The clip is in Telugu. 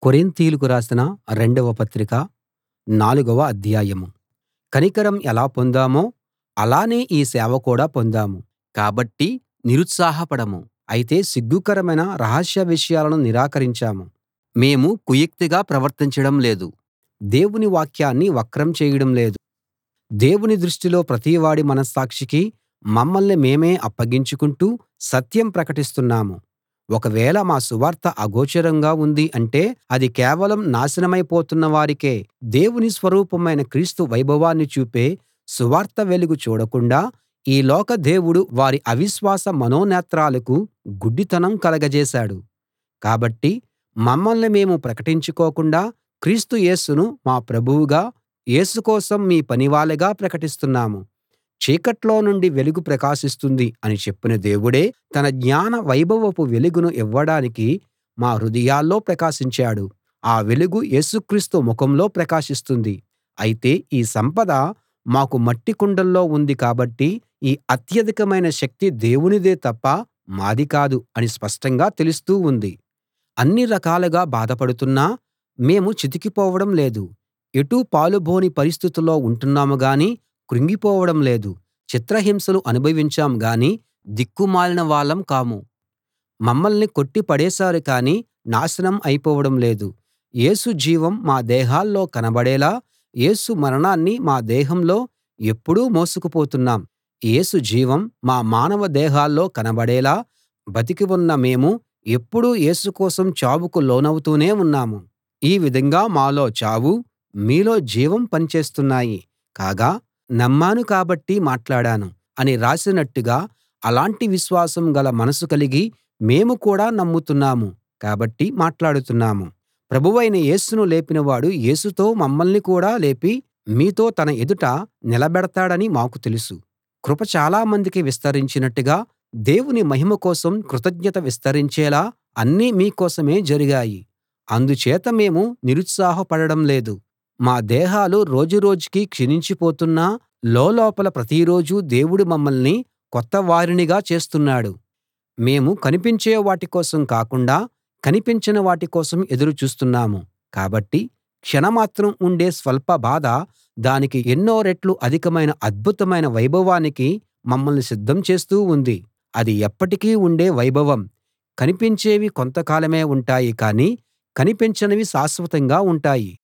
కొరింతీయులకు రాసిన రెండవ పత్రిక నాలుగవ అధ్యాయం కనికరం ఎలా పొందామో అలానే ఈ సేవ కూడా పొందాము కాబట్టి నిరుత్సాహపడము అయితే సిగ్గుకరమైన రహస్య విషయాలను నిరాకరించాము మేము కుయుక్తిగా ప్రవర్తించడం లేదు దేవుని వాక్యాన్ని వక్రం చేయడం లేదు దేవుని దృష్టిలో ప్రతివాడి మనస్సాక్షికి మమ్మల్ని మేమే అప్పగించుకుంటూ సత్యం ప్రకటిస్తున్నాము ఒకవేళ మా సువార్త అగోచరంగా ఉంది అంటే అది కేవలం నాశనమైపోతున్న వారికే దేవుని స్వరూపమైన క్రీస్తు వైభవాన్ని చూపే సువార్త వెలుగు చూడకుండా ఈ లోక దేవుడు వారి అవిశ్వాస మనోనేత్రాలకు గుడ్డితనం కలగజేశాడు కాబట్టి మమ్మల్ని మేము ప్రకటించుకోకుండా క్రీస్తు యేసును మా ప్రభువుగా యేసు కోసం మీ పనివాళ్ళగా ప్రకటిస్తున్నాము చీకట్లో నుండి వెలుగు ప్రకాశిస్తుంది అని చెప్పిన దేవుడే తన జ్ఞాన వైభవపు వెలుగును ఇవ్వడానికి మా హృదయాల్లో ప్రకాశించాడు ఆ వెలుగు యేసు క్రీస్తు ముఖంలో ప్రకాశిస్తుంది అయితే ఈ సంపద మాకు మట్టి కుండల్లో ఉంది కాబట్టి ఈ అత్యధికమైన శక్తి దేవునిదే తప్ప మాది కాదు అని స్పష్టంగా తెలుస్తూ ఉంది అన్ని రకాలుగా బాధపడుతున్నా మేము చితికిపోవడం లేదు ఎటూ పాలుబోని పరిస్థితుల్లో ఉంటున్నాము గాని కృంగిపోవడం లేదు చిత్రహింసలు అనుభవించాం గాని దిక్కుమాలిన వాళ్ళం కాము మమ్మల్ని కొట్టి పడేశారు కానీ నాశనం అయిపోవడం లేదు యేసు జీవం మా దేహాల్లో కనబడేలా యేసు మరణాన్ని మా దేహంలో ఎప్పుడూ మోసుకుపోతున్నాం యేసు జీవం మా మానవ దేహాల్లో కనబడేలా బతికి ఉన్న మేము ఎప్పుడూ యేసు కోసం చావుకు లోనవుతూనే ఉన్నాము ఈ విధంగా మాలో చావు మీలో జీవం పనిచేస్తున్నాయి కాగా నమ్మాను కాబట్టి మాట్లాడాను అని రాసినట్టుగా అలాంటి విశ్వాసం గల మనసు కలిగి మేము కూడా నమ్ముతున్నాము కాబట్టి మాట్లాడుతున్నాము ప్రభువైన యేసును లేపినవాడు యేసుతో మమ్మల్ని కూడా లేపి మీతో తన ఎదుట నిలబెడతాడని మాకు తెలుసు కృప చాలా మందికి విస్తరించినట్టుగా దేవుని మహిమ కోసం కృతజ్ఞత విస్తరించేలా అన్నీ మీ కోసమే జరిగాయి అందుచేత మేము నిరుత్సాహపడడం లేదు మా దేహాలు రోజురోజుకీ క్షీణించిపోతున్నా లోలోపల ప్రతిరోజూ దేవుడు మమ్మల్ని కొత్త వారినిగా చేస్తున్నాడు మేము కనిపించే వాటి కోసం కాకుండా కనిపించని వాటి కోసం ఎదురు చూస్తున్నాము కాబట్టి క్షణమాత్రం ఉండే స్వల్ప బాధ దానికి ఎన్నో రెట్లు అధికమైన అద్భుతమైన వైభవానికి మమ్మల్ని సిద్ధం చేస్తూ ఉంది అది ఎప్పటికీ ఉండే వైభవం కనిపించేవి కొంతకాలమే ఉంటాయి కానీ కనిపించనివి శాశ్వతంగా ఉంటాయి